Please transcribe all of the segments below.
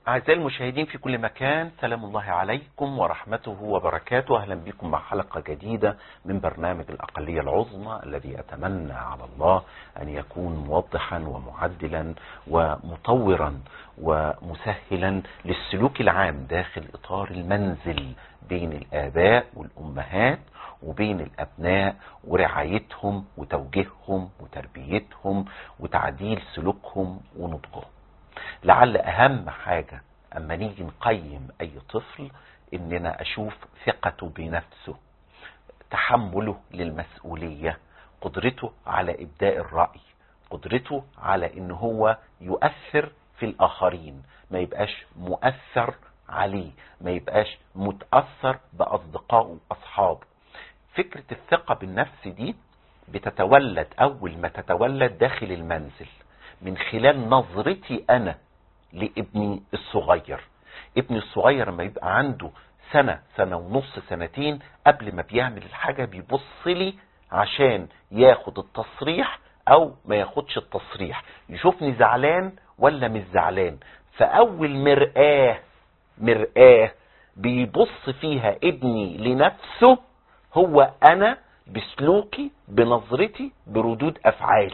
أعزائي المشاهدين في كل مكان سلام الله عليكم ورحمته وبركاته أهلا بكم مع حلقة جديدة من برنامج الأقلية العظمى الذي أتمنى على الله أن يكون موضحا ومعدلا ومطورا ومسهلا للسلوك العام داخل إطار المنزل بين الآباء والأمهات وبين الأبناء ورعايتهم وتوجيههم وتربيتهم وتعديل سلوكهم ونضجهم لعل اهم حاجة اما نيجي نقيم اي طفل اننا اشوف ثقته بنفسه تحمله للمسؤولية قدرته على ابداء الرأي قدرته على ان هو يؤثر في الاخرين ما يبقاش مؤثر عليه ما يبقاش متأثر باصدقائه واصحابه فكرة الثقة بالنفس دي بتتولد اول ما تتولد داخل المنزل من خلال نظرتي انا لابني الصغير ابني الصغير لما يبقى عنده سنة سنة ونص سنتين قبل ما بيعمل الحاجة بيبص لي عشان ياخد التصريح او ما ياخدش التصريح يشوفني زعلان ولا مش زعلان فاول مرآة مرآة بيبص فيها ابني لنفسه هو انا بسلوكي بنظرتي بردود افعالي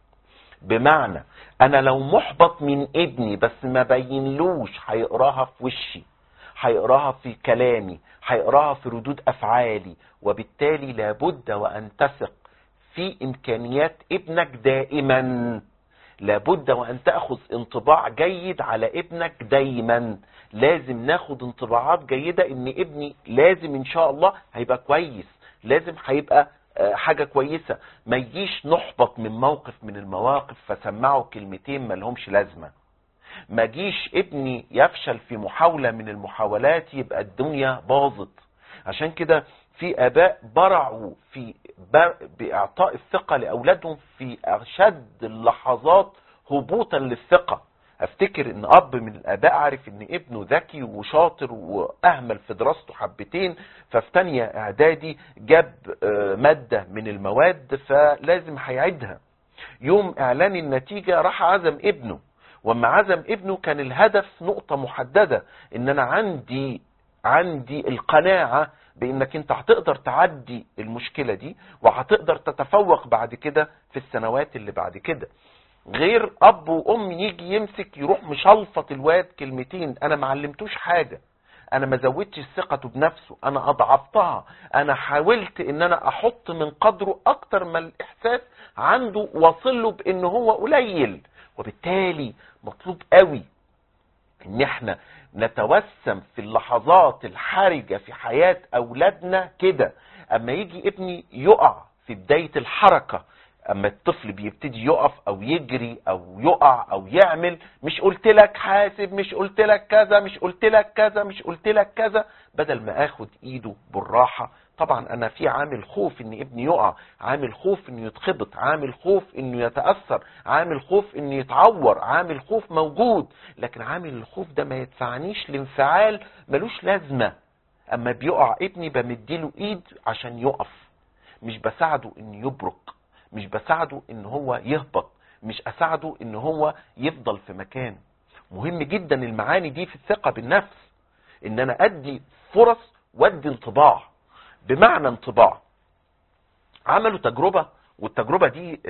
بمعنى انا لو محبط من ابني بس ما بينلوش هيقراها في وشي هيقراها في كلامي هيقراها في ردود افعالي وبالتالي لابد وان تثق في امكانيات ابنك دائما لابد وان تاخذ انطباع جيد على ابنك دايما لازم ناخد انطباعات جيدة ان ابني لازم ان شاء الله هيبقى كويس لازم هيبقى حاجة كويسة ما يجيش نحبط من موقف من المواقف فسمعوا كلمتين ما لهمش لازمة ما جيش ابني يفشل في محاولة من المحاولات يبقى الدنيا باظت عشان كده في اباء برعوا في باعطاء الثقة لاولادهم في اشد اللحظات هبوطا للثقة افتكر ان اب من الاباء عارف ان ابنه ذكي وشاطر واهمل في دراسته حبتين ففي تانية اعدادي جاب مادة من المواد فلازم هيعيدها يوم اعلان النتيجة راح عزم ابنه وما عزم ابنه كان الهدف نقطة محددة ان انا عندي عندي القناعة بانك انت هتقدر تعدي المشكلة دي وهتقدر تتفوق بعد كده في السنوات اللي بعد كده غير اب وام يجي يمسك يروح مشلفط الواد كلمتين انا ما علمتوش حاجة انا ما زودتش ثقته بنفسه انا اضعفتها انا حاولت ان انا احط من قدره اكتر ما الاحساس عنده واصل له بان هو قليل وبالتالي مطلوب قوي ان احنا نتوسم في اللحظات الحرجة في حياة اولادنا كده اما يجي ابني يقع في بداية الحركة اما الطفل بيبتدي يقف او يجري او يقع او يعمل مش قلت لك حاسب مش قلت لك كذا مش قلت لك كذا مش قلت لك كذا بدل ما اخد ايده بالراحة طبعا انا في عامل خوف ان ابني يقع عامل خوف انه يتخبط عامل خوف انه يتأثر عامل خوف انه يتعور عامل خوف موجود لكن عامل الخوف ده ما يدفعنيش لانفعال ملوش لازمة اما بيقع ابني بمديله ايد عشان يقف مش بساعده انه يبرك مش بساعده ان هو يهبط مش اساعده ان هو يفضل في مكان مهم جدا المعاني دي في الثقة بالنفس ان انا ادي فرص وادي انطباع بمعنى انطباع عملوا تجربة والتجربة دي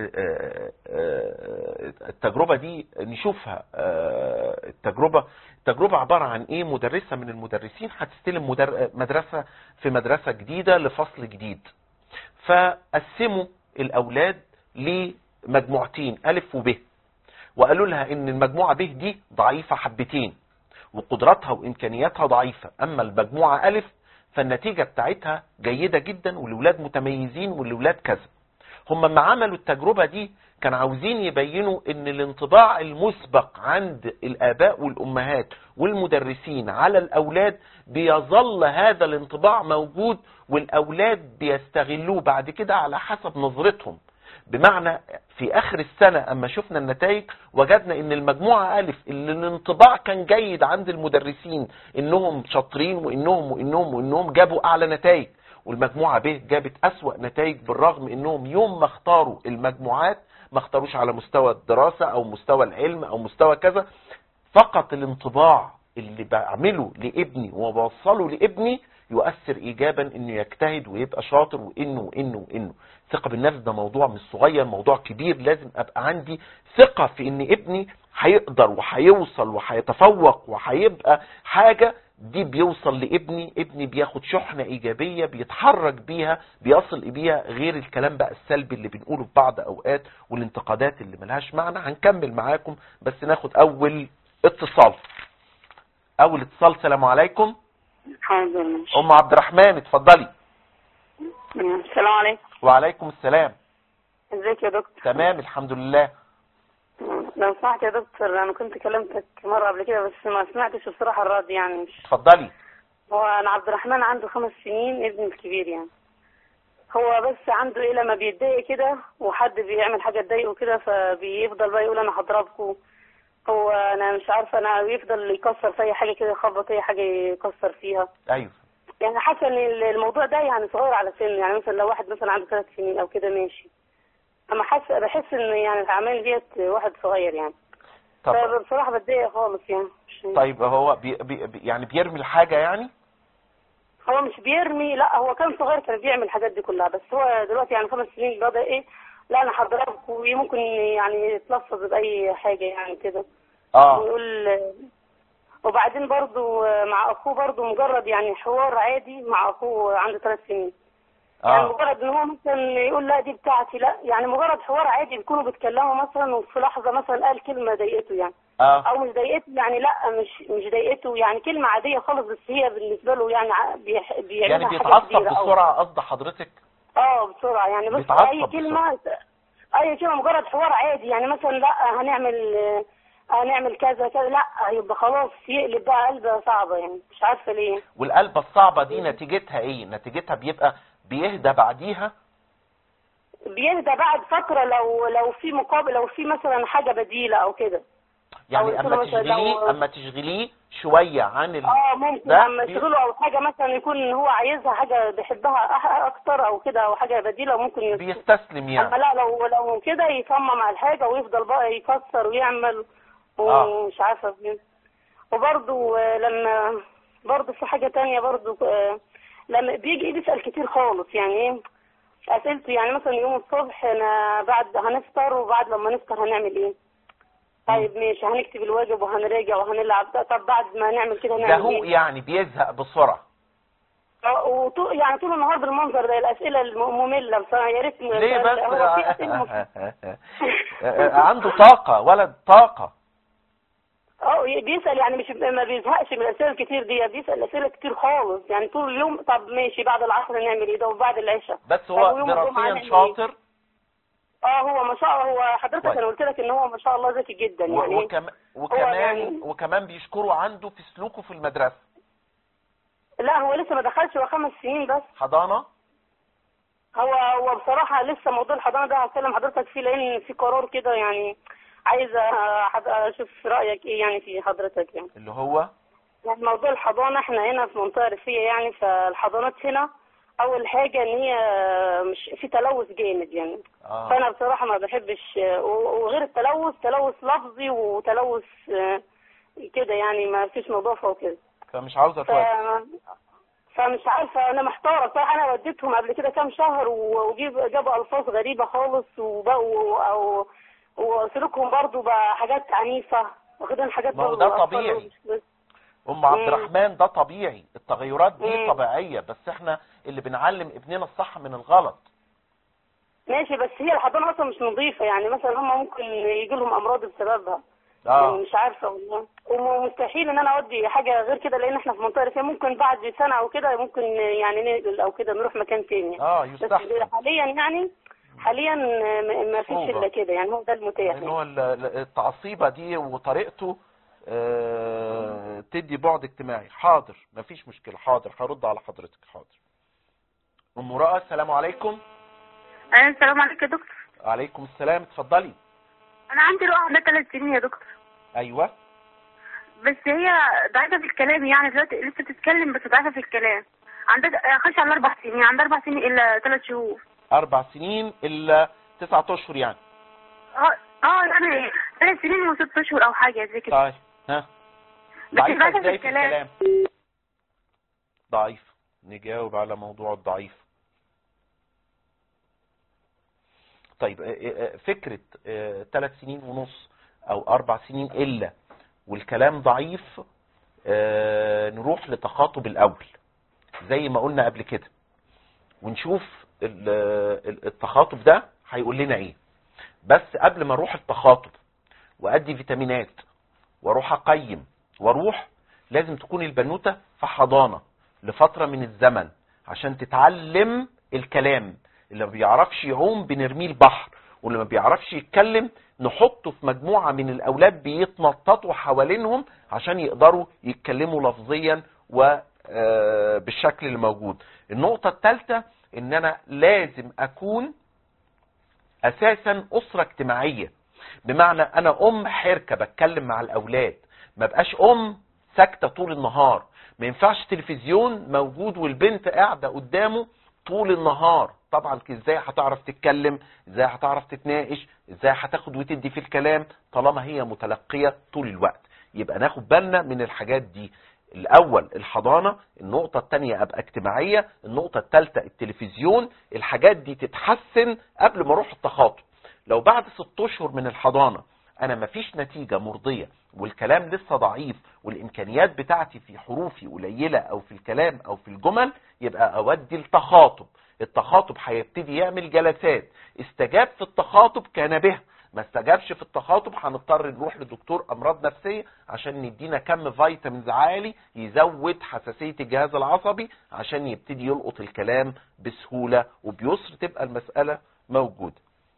التجربة دي نشوفها التجربة التجربة عبارة عن ايه مدرسة من المدرسين هتستلم مدرسة في مدرسة جديدة لفصل جديد فقسموا الاولاد لمجموعتين الف وب وقالوا لها ان المجموعة ب دي ضعيفة حبتين وقدراتها وامكانياتها ضعيفة اما المجموعة الف فالنتيجة بتاعتها جيدة جدا والولاد متميزين والولاد كذا هم لما عملوا التجربة دي كان عاوزين يبينوا ان الانطباع المسبق عند الاباء والامهات والمدرسين على الاولاد بيظل هذا الانطباع موجود والاولاد بيستغلوه بعد كده على حسب نظرتهم بمعنى في اخر السنة اما شفنا النتائج وجدنا ان المجموعة الف اللي الانطباع كان جيد عند المدرسين انهم شاطرين وانهم وانهم وانهم جابوا اعلى نتائج والمجموعة ب جابت اسوأ نتائج بالرغم انهم يوم ما اختاروا المجموعات ما اختاروش على مستوى الدراسة او مستوى العلم او مستوى كذا فقط الانطباع اللي بعمله لابني وبوصله لابني يؤثر ايجابا انه يجتهد ويبقى شاطر وانه وانه وانه ثقة بالنفس ده موضوع مش صغير موضوع كبير لازم ابقى عندي ثقة في ان ابني هيقدر وهيوصل وهيتفوق وهيبقى حاجة دي بيوصل لابني ابني بياخد شحنة ايجابية بيتحرك بيها بيصل بيها غير الكلام بقى السلبي اللي بنقوله في بعض اوقات والانتقادات اللي ملهاش معنى هنكمل معاكم بس ناخد اول اتصال اول اتصال سلام عليكم حاضر ماشي ام عبد الرحمن اتفضلي السلام عليكم وعليكم السلام ازيك يا دكتور تمام الحمد لله لو سمحت يا دكتور انا كنت كلمتك مره قبل كده بس ما سمعتش بصراحه الرد يعني مش اتفضلي هو انا عبد الرحمن عنده خمس سنين ابني الكبير يعني هو بس عنده ايه لما بيتضايق كده وحد بيعمل حاجه تضايقه كده فبيفضل بقى يقول انا هضربكم هو انا مش عارفه انا بيفضل يكسر في اي حاجه كده يخبط اي حاجه يكسر فيها ايوه يعني حاسه ان الموضوع ده يعني صغير على سن يعني مثلا لو واحد مثلا عنده ثلاث سنين او كده ماشي اما حاسه بحس ان يعني الاعمال ديت واحد صغير يعني طب بصراحه بتضايق خالص يعني مش طيب هو بي بي بي- يعني بيرمي الحاجة يعني هو مش بيرمي لا هو كان صغير كان بيعمل الحاجات دي كلها بس هو دلوقتي يعني خمس سنين بدا ايه لا انا هضربك وممكن يعني يتلفظ باي حاجه يعني كده اه ويقول وبعدين برضو مع اخوه برضو مجرد يعني حوار عادي مع اخوه عنده ثلاث سنين يعني اه مجرد ان هو مثلا يقول لا دي بتاعتي لا يعني مجرد حوار عادي بيكونوا بيتكلموا مثلا وفي لحظه مثلا قال كلمه ضايقته يعني اه او مش ضايقته يعني لا مش مش ضايقته يعني كلمه عاديه خالص بس هي بالنسبه له يعني ع- بيح- بيعملها يعني حاجه بيتعصب كبيره أوي. بسرعة قصد حضرتك اه بسرعه يعني بس بيتعصب اي كلمه اي كلمه مجرد حوار عادي يعني مثلا لا هنعمل هنعمل كذا كذا لا يبقى خلاص يقلب بقى قلبه صعبه يعني مش عارفه ليه والقلبة الصعبة دي نتيجتها ايه نتيجتها بيبقى بيهدى بعديها بيهدى بعد فتره لو لو في مقابل لو في مثلا حاجه بديله او كده يعني أو اما مثلا تشغليه لو- اما تشغليه شوية عن ال... اه ممكن ده لما بي- يشغله او حاجه مثلا يكون هو عايزها حاجه بيحبها أح- اكتر او كده او حاجه بديله ممكن يس- بيستسلم اما يعني لا لو لو كده يصمم على الحاجه ويفضل بقى يكسر ويعمل آه. ومش عارفه فين وبرضه آه، لما برضه في حاجه تانية برضه آه، لما بيجي بيسال كتير خالص يعني ايه اسئلته يعني مثلا يوم الصبح انا بعد هنفطر وبعد لما نفطر هنعمل ايه طيب ماشي هنكتب الواجب وهنراجع وهنلعب طب بعد ما نعمل كده ده هنعمل هو ايه يعني بيزهق بسرعة آه، وطول يعني طول النهار بالمنظر ده الاسئله الممله بصراحه يا ريت ليه بس هو في اسئله مف- عنده طاقة ولد طاقة اه بيسال يعني مش ما بيزهقش من الاسئله الكتير دي بيسال اسئله كتير خالص يعني طول اليوم طب ماشي بعد العصر نعمل ايه ده وبعد العشاء بس طب هو ويوم الجمعة دراسيا نعمل إيه؟ شاطر اه هو ما شاء الله هو حضرتك كويس. انا قلت لك ان هو ما شاء الله ذكي جدا و- يعني وكم- وكمان يعني- وكمان بيشكروا عنده في سلوكه في المدرسة لا هو لسه ما دخلش هو خمس سنين بس حضانة هو هو بصراحه لسه موضوع الحضانه ده هكلم حضرتك فيه لان في قرار كده يعني عايزه حد- اشوف رايك ايه يعني في حضرتك يعني اللي هو يعني موضوع الحضانة احنا هنا في منطقة ريفية يعني فالحضانات هنا أول حاجة إن هي مش في تلوث جامد يعني اه فأنا بصراحة ما بحبش و- وغير التلوث تلوث لفظي وتلوث آه، كده يعني ما فيش نظافة وكده فمش عاوزة ف... تودي فمش عارفة أنا محتارة بصراحة أنا وديتهم قبل كده كام شهر و- وجيب جابوا ألفاظ غريبة خالص وبقوا أو وسلوكهم برضو بقى حاجات عنيفة واخدين حاجات ما هو برضو ده أطفال طبيعي. مش- ام عبد مم. الرحمن ده طبيعي التغيرات دي مم. طبيعية بس احنا اللي بنعلم ابننا الصح من الغلط ماشي بس هي الحضانة أصلا مش نظيفة يعني مثلا هم ممكن يجي لهم أمراض بسببها يعني اه مش عارفة والله ومستحيل إن أنا أودي حاجة غير كده لأن إحنا في منطقة ريفية ممكن بعد سنة أو كده ممكن يعني ننقل أو كده نروح مكان تاني اه بس يستحسن حاليا يعني حاليا م- ما فيش صعوبة. إلا كده يعني هو ده المتاح لان يعني. هو ال- ال- التعصيبة دي وطريقته آه، تدي بعد اجتماعي حاضر مفيش مشكلة حاضر هرد على حضرتك حاضر ام رأى السلام عليكم أنا السلام عليكم يا دكتور عليكم السلام اتفضلي أنا عندي رؤى عندها ثلاث سنين يا دكتور ايوه بس هي ضعيفة في الكلام يعني دلوقتي لسه بتتكلم بس ضعيفة في الكلام عندها خش على أربع سنين عندها أربع سنين إلا ثلاث شهور اربع سنين الا تسعة اشهر يعني اه اه يعني ثلاث سنين وست أشهر أو حاجة زي كده طيب ها بس ضعيفة ضعيفة في ازاي في الكلام الكلام ضعيف نجاوب على موضوع الضعيف طيب آه، آه، فكرة ثلاث سنين ونص او اربع سنين الا والكلام ضعيف آه، نروح لتخاطب الاول زي ما قلنا قبل كده ونشوف ال- ال- التخاطب ده هيقول لنا ايه بس قبل ما اروح التخاطب وادي فيتامينات واروح اقيم واروح لازم تكون البنوتة في حضانة لفترة من الزمن عشان تتعلم الكلام اللي ما بيعرفش يعوم بنرميه البحر واللي ما بيعرفش يتكلم نحطه في مجموعة من الأولاد بيتنططوا حوالينهم عشان يقدروا يتكلموا لفظيا وبالشكل اللي موجود النقطة الثالثة ان انا لازم اكون اساسا اسرة اجتماعية بمعنى انا ام حركة بتكلم مع الاولاد ما بقاش ام ساكتة طول النهار ما ينفعش تلفزيون موجود والبنت قاعدة قدامه طول النهار طبعا ازاي هتعرف تتكلم ازاي هتعرف تتناقش ازاي هتاخد وتدي في الكلام طالما هي متلقية طول الوقت يبقى ناخد بالنا من الحاجات دي الاول الحضانة النقطة التانية ابقى اجتماعية النقطة التالتة التلفزيون الحاجات دي تتحسن قبل ما اروح التخاطب لو بعد ست اشهر من الحضانة انا مفيش نتيجة مرضية والكلام لسه ضعيف والامكانيات بتاعتي في حروفي قليلة او في الكلام او في الجمل يبقى اودي التخاطب التخاطب هيبتدي يعمل جلسات استجاب في التخاطب كان به ما استجابش في التخاطب هنضطر نروح لدكتور امراض نفسيه عشان ندينا كم فيتامينز عالي يزود حساسيه الجهاز العصبي عشان يبتدي يلقط الكلام بسهوله وبيسر تبقى المساله موجوده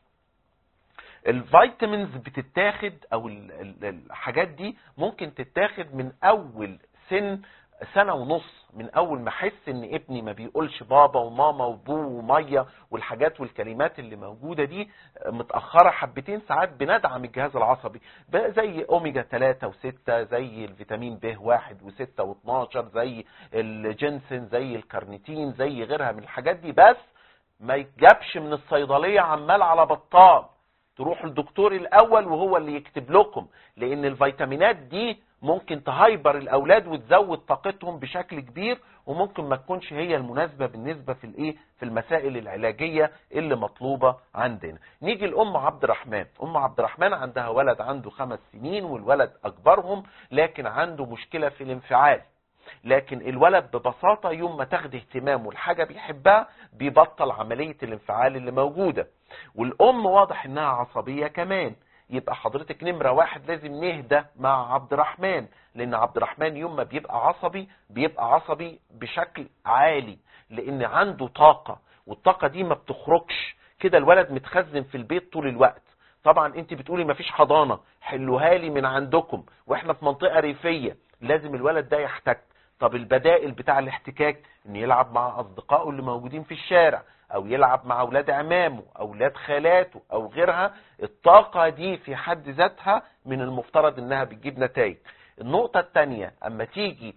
الفيتامينز بتتاخد او ال- ال- الحاجات دي ممكن تتاخد من اول سن سنة ونص من اول ما احس ان ابني ما بيقولش بابا وماما وبو ومية والحاجات والكلمات اللي موجودة دي متأخرة حبتين ساعات بندعم الجهاز العصبي بقى زي اوميجا 3 و6 زي الفيتامين ب 1 و6 و12 زي الجنسن زي الكارنيتين زي غيرها من الحاجات دي بس ما يتجابش من الصيدلية عمال على بطال تروح للدكتور الاول وهو اللي يكتب لكم لان الفيتامينات دي ممكن تهايبر الاولاد وتزود طاقتهم بشكل كبير وممكن ما تكونش هي المناسبه بالنسبه في الايه في المسائل العلاجيه اللي مطلوبه عندنا نيجي لام عبد الرحمن ام عبد الرحمن عندها ولد عنده خمس سنين والولد اكبرهم لكن عنده مشكله في الانفعال لكن الولد ببساطة يوم ما تاخد اهتمامه الحاجة بيحبها بيبطل عملية الانفعال اللي موجودة والأم واضح إنها عصبية كمان يبقى حضرتك نمرة واحد لازم نهدى مع عبد الرحمن لأن عبد الرحمن يوم ما بيبقى عصبي بيبقى عصبي بشكل عالي لأن عنده طاقة والطاقة دي ما بتخرجش كده الولد متخزن في البيت طول الوقت طبعا انت بتقولي مفيش حضانة حلوها لي من عندكم واحنا في منطقة ريفية لازم الولد ده يحتك طب البدائل بتاع الاحتكاك ان يلعب مع اصدقائه اللي موجودين في الشارع او يلعب مع اولاد عمامه اولاد خالاته او غيرها الطاقة دي في حد ذاتها من المفترض انها بتجيب نتائج النقطة التانية اما تيجي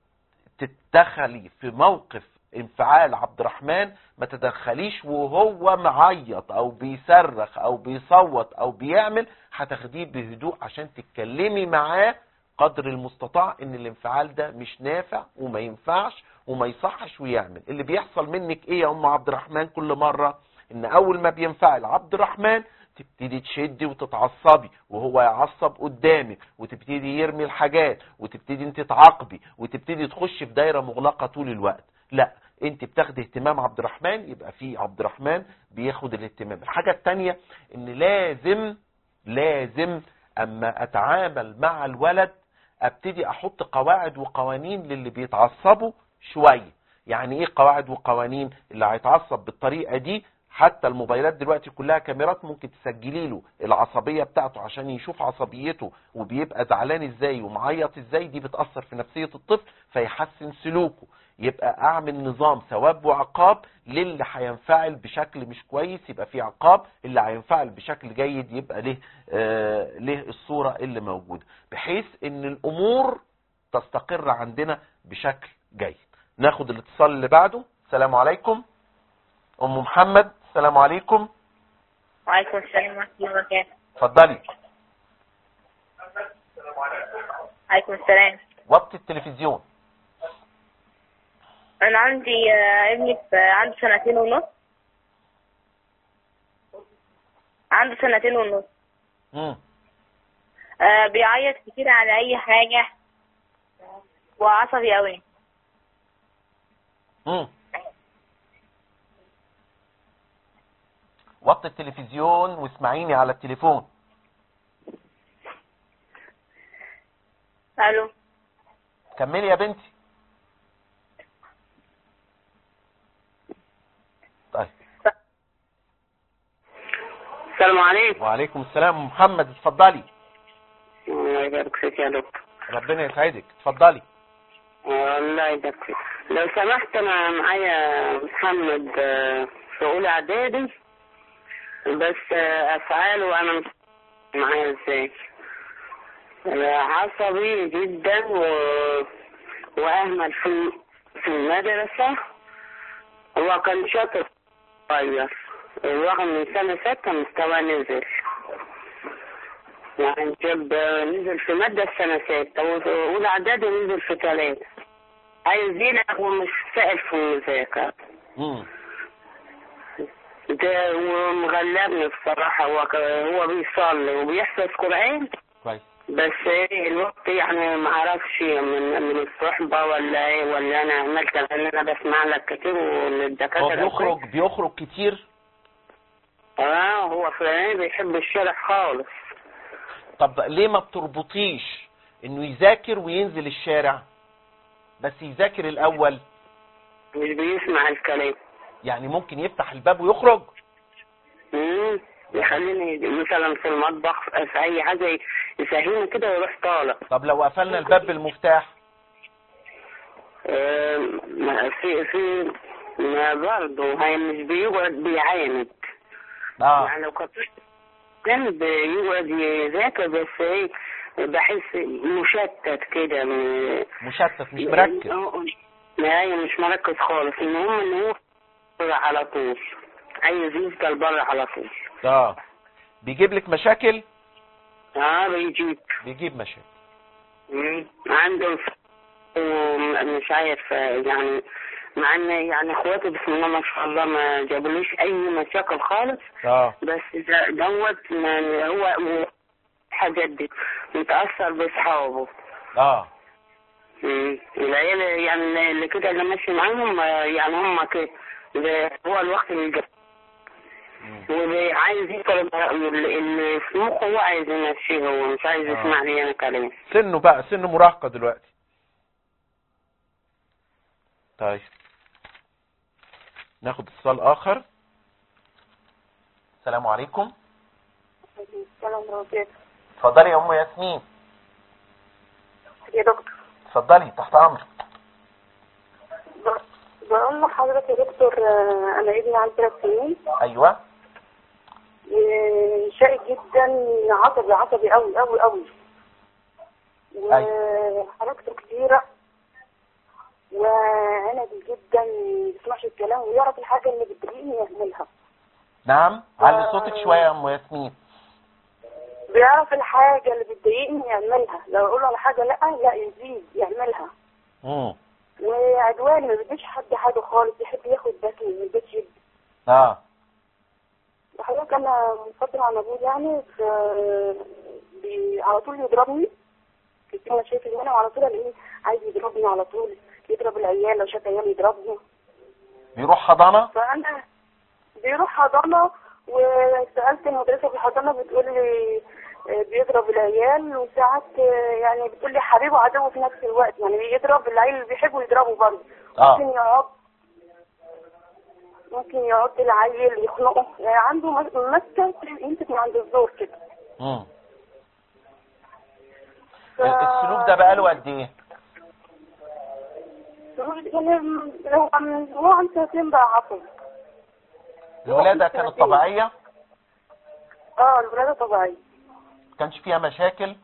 تتدخلي في موقف انفعال عبد الرحمن ما تدخليش وهو معيط او بيصرخ او بيصوت او بيعمل هتاخديه بهدوء عشان تتكلمي معاه قدر المستطاع ان الانفعال ده مش نافع وما ينفعش وما يصحش ويعمل اللي بيحصل منك ايه يا ام عبد الرحمن كل مرة ان اول ما بينفعل عبد الرحمن تبتدي تشدي وتتعصبي وهو يعصب قدامك وتبتدي يرمي الحاجات وتبتدي انت تعاقبي وتبتدي تخش في دايرة مغلقة طول الوقت لا انت بتاخدي اهتمام عبد الرحمن يبقى في عبد الرحمن بياخد الاهتمام الحاجة التانية ان لازم لازم اما اتعامل مع الولد ابتدي احط قواعد وقوانين للي بيتعصبوا شوية يعني ايه قواعد وقوانين اللي هيتعصب بالطريقة دي حتى الموبايلات دلوقتي كلها كاميرات ممكن تسجلي له العصبية بتاعته عشان يشوف عصبيته وبيبقى زعلان ازاي ومعيط ازاي دي بتأثر في نفسية الطفل فيحسن سلوكه يبقى اعمل نظام ثواب وعقاب للي هينفعل بشكل مش كويس يبقى في عقاب اللي هينفعل بشكل جيد يبقى له آه له الصورة اللي موجودة بحيث ان الامور تستقر عندنا بشكل جيد ناخد الاتصال اللي بعده السلام عليكم ام محمد السلام عليكم وعليكم السلام ورحمة الله وبركاته اتفضلي عليكم السلام وطي التلفزيون انا عندي آه، ابني في عنده سنتين ونص عنده سنتين ونص مم. آه، بيعيط كتير على اي حاجة وعصبي قوي مم. وطي التلفزيون واسمعيني على التليفون الو كملي يا بنتي طيب السلام عليكم وعليكم السلام محمد اتفضلي الله يبارك فيك يا دكتور ربنا يسعدك اتفضلي الله يبارك فيك لو سمحت انا معايا محمد آه، في اولى اعدادي بس آه، افعاله انا مش معايا ازاي آه، عصبي جدا و... واهمل في في المدرسة هو كان شاطر صغير رغم من سنة ستة مستواه نزل يعني جاب نزل في مادة السنة ستة وفي أولى إعدادي نزل في ثلاثة عايز يلعب ومش سائل في المذاكرة مم. ده ومغلبني بصراحة هو ك- هو بيصلي وبيحفظ قرآن كويس بس ايه الوقت يعني ما اعرفش من من الصحبة ولا ايه ولا انا عملت لان انا بسمع لك كتير هو والدكاترة بيخرج بيخرج كتير اه هو فلان بيحب الشارع خالص طب ليه ما بتربطيش انه يذاكر وينزل الشارع بس يذاكر الاول مش بيسمع الكلام يعني ممكن يفتح الباب ويخرج مم. يخليني مثلا في المطبخ في اي حاجة يسهلني كده ويروح طالع طب لو قفلنا الباب بالمفتاح آم، ما- في في ما برضه هي مش بيقعد بيعاند اه يعني لو كنت كان بيقعد يذاكر بس ايه بحس مشتت كده م- مشتت مش مركز لا هي مش مركز خالص المهم ان هو بره على طول عايز يفضل بره على طول اه بيجيب لك مشاكل اه بيجيب بيجيب مشاكل مم. عنده الف- ومش عارف يعني مع ان يعني اخواتي بسم الله ما شاء الله ما جابوليش اي مشاكل خالص اه بس ده- دوت ما هو هو حاجات دي متأثر بأصحابه اه مم. العيال يعني اللي كده اللي ماشي معاهم آه، يعني هم كده ده هو الوقت اللي جاب مم. وعايز يطلب اللي اللي في مخه هو عايز يمشيه هو مش عايز آه. يسمع لي انا كلام سنه بقى سنه مراهقة دلوقتي طيب ناخد اتصال اخر السلام عليكم السلام عليكم اتفضلي يا ام ياسمين يا دكتور اتفضلي تحت امرك بقول لحضرتك يا دكتور آه، انا ابني عنده ثلاث سنين ايوه آه، شقي جدا عصبي عصبي قوي قوي قوي وحركته كتيرة وعنبي جدا ما بيسمعش الكلام ويعرف الحاجة اللي بتضايقني يعملها نعم علي صوتك شوية يا ام ياسمين بيعرف الحاجة اللي بتضايقني يعملها لو اقول له على حاجة لا لا يزيد يعملها امم وعدواني ما بيديش حد حاجة خالص يحب ياخد بس من البيت يد اه وحضرتك انا منفصلة عن ابوي يعني ف بي... على طول يضربني كتير مشاكل هنا وعلى طول الاقيه عايز يضربني على طول يضرب العيال لو شاف عيال يضربني بيروح حضانة فانا بيروح حضانة وسألت المدرسة في الحضانة بتقول لي آه، بيضرب العيال وساعات آه، يعني بتقول لي حبيبه وعدو في نفس الوقت يعني بيضرب العيال اللي بيحبوا يضربوا برضه اه ممكن يقعد ممكن يقعد العيل يخنقه يعني عنده مس- مسكة يمسك من عند الزور كده امم ف- السلوك ده بقاله قد ايه يعني لو عن هو عن سنتين بقى عصبي الولادة كانت طبيعية اه الولادة طبيعية كانش فيها مشاكل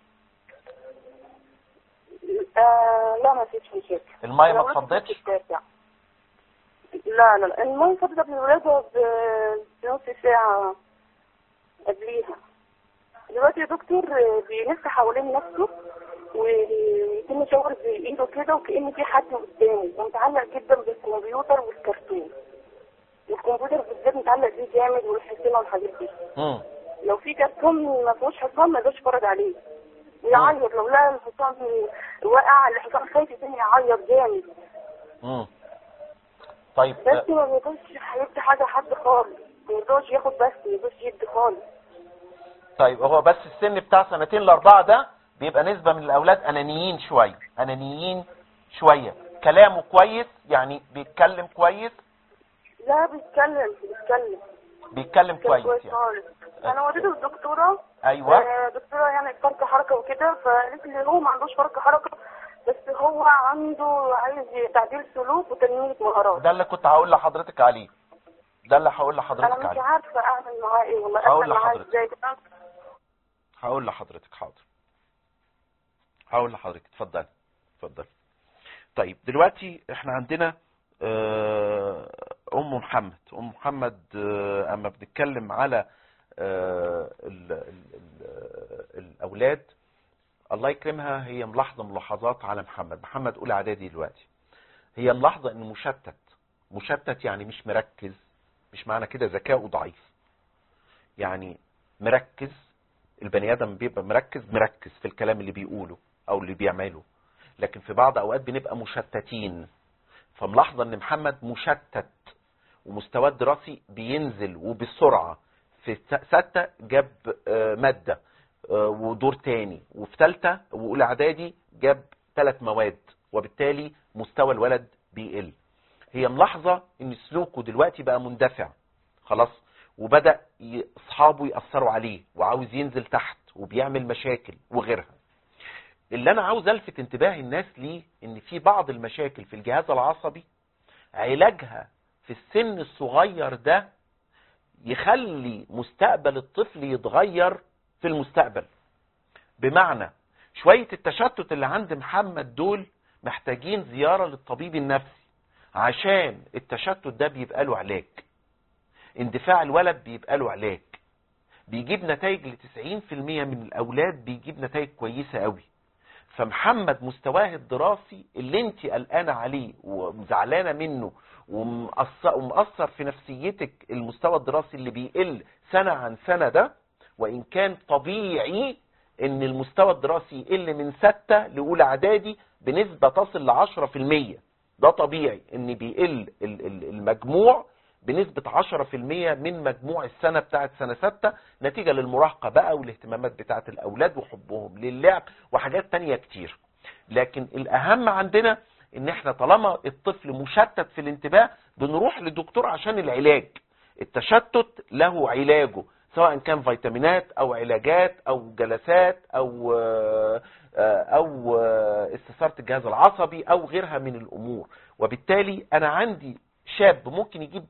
آه لا ما فيش مشاكل المية ما الولادة اتفضتش بتتابع. لا لا لا المية فضت قبل الولادة ب- بنص ساعة قبليها دلوقتي يا دكتور آه، بيلف حوالين نفسه ويتم شاور بايده كده وكأن في حد قدامه ومتعلق جدا بالكمبيوتر والكرتون والكمبيوتر بالذات متعلق بيه جامد والحصينه والحاجات دي مم. لو في كرتون ما فيهوش حصان ما يقدرش يتفرج عليه ويعيط لو لقى الحصان واقع الحصان خايف الدنيا يعيط جامد مم. طيب بس ما بيقدرش يدي حاجه حد خالص ما يقدرش ياخد بس ما يقدرش يدي خالص طيب هو بس السن بتاع سنتين لأربعة ده بيبقى نسبة من الأولاد أنانيين شوية أنانيين شوية كلامه كويس يعني بيتكلم كويس لا بيتكلم بيتكلم بيتكلم كان كويس كويس يعني خالص انا وديته الدكتوره أيوة آه، دكتوره يعني فرق حركه وكده فقالت لي هو ما عندوش فرق حركه بس هو عنده عايز تعديل سلوك وتنميه مهارات ده اللي كنت هقول لحضرتك عليه ده اللي هقول انا لحضرتك مش عليه عارفه اعمل معاه ايه والله هقول اتعامل معاه لحضرتك. ازاي هقول لحضرتك حاضر هقول لحضرتك اتفضلي اتفضلي طيب دلوقتي احنا عندنا آه، ام محمد ام محمد آه، اما بنتكلم على آه، ال- ال- ال- الاولاد الله يكرمها هي ملاحظه ملاحظات على محمد محمد اولى اعدادي دلوقتي هي ملاحظه انه مشتت مشتت يعني مش مركز مش معنى كده ذكاؤه ضعيف يعني مركز البني ادم بيبقى مركز مركز في الكلام اللي بيقوله او اللي بيعمله لكن في بعض اوقات بنبقى مشتتين فملاحظه ان محمد مشتت ومستواه الدراسي بينزل وبسرعه في س- ستة جاب آه، مادة آه، ودور تاني وفي ثالثة وأولى إعدادي جاب ثلاث مواد وبالتالي مستوى الولد بيقل هي ملاحظة إن سلوكه دلوقتي بقى مندفع خلاص وبدأ ي- أصحابه يأثروا عليه وعاوز ينزل تحت وبيعمل مشاكل وغيرها اللي أنا عاوز ألفت انتباه الناس ليه إن في بعض المشاكل في الجهاز العصبي علاجها في السن الصغير ده يخلي مستقبل الطفل يتغير في المستقبل بمعنى شوية التشتت اللي عند محمد دول محتاجين زيارة للطبيب النفسي عشان التشتت ده بيبقى له علاج اندفاع الولد بيبقى له علاج بيجيب نتائج ل 90% من الأولاد بيجيب نتائج كويسة قوي فمحمد مستواه الدراسي اللي انت قلقانه عليه وزعلانه منه ومأثر, ومأثر في نفسيتك المستوى الدراسي اللي بيقل سنة عن سنة ده وإن كان طبيعي إن المستوى الدراسي يقل من ستة لأولى إعدادي بنسبة تصل لعشرة في المية ده طبيعي إن بيقل ال- ال- المجموع بنسبة 10% من مجموع السنة بتاعت سنة ستة نتيجة للمراهقة بقى والاهتمامات بتاعت الأولاد وحبهم للعب وحاجات تانية كتير لكن الأهم عندنا إن احنا طالما الطفل مشتت في الانتباه بنروح للدكتور عشان العلاج التشتت له علاجه سواء كان فيتامينات او علاجات او جلسات او آه، آه، او آه، استثارة الجهاز العصبي او غيرها من الامور وبالتالي انا عندي شاب ممكن يجيب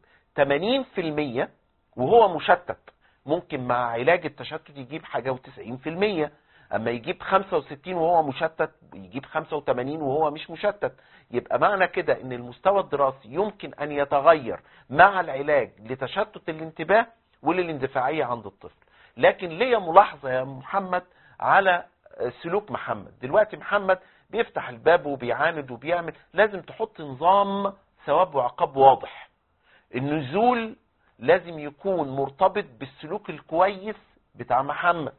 80% وهو مشتت ممكن مع علاج التشتت يجيب حاجة و90% اما يجيب 65 وهو مشتت يجيب 85 وهو مش مشتت يبقى معنى كده ان المستوى الدراسي يمكن ان يتغير مع العلاج لتشتت الانتباه وللاندفاعية عند الطفل لكن ليا ملاحظة يا محمد على سلوك محمد دلوقتي محمد بيفتح الباب وبيعاند وبيعمل لازم تحط نظام ثواب وعقاب واضح النزول لازم يكون مرتبط بالسلوك الكويس بتاع محمد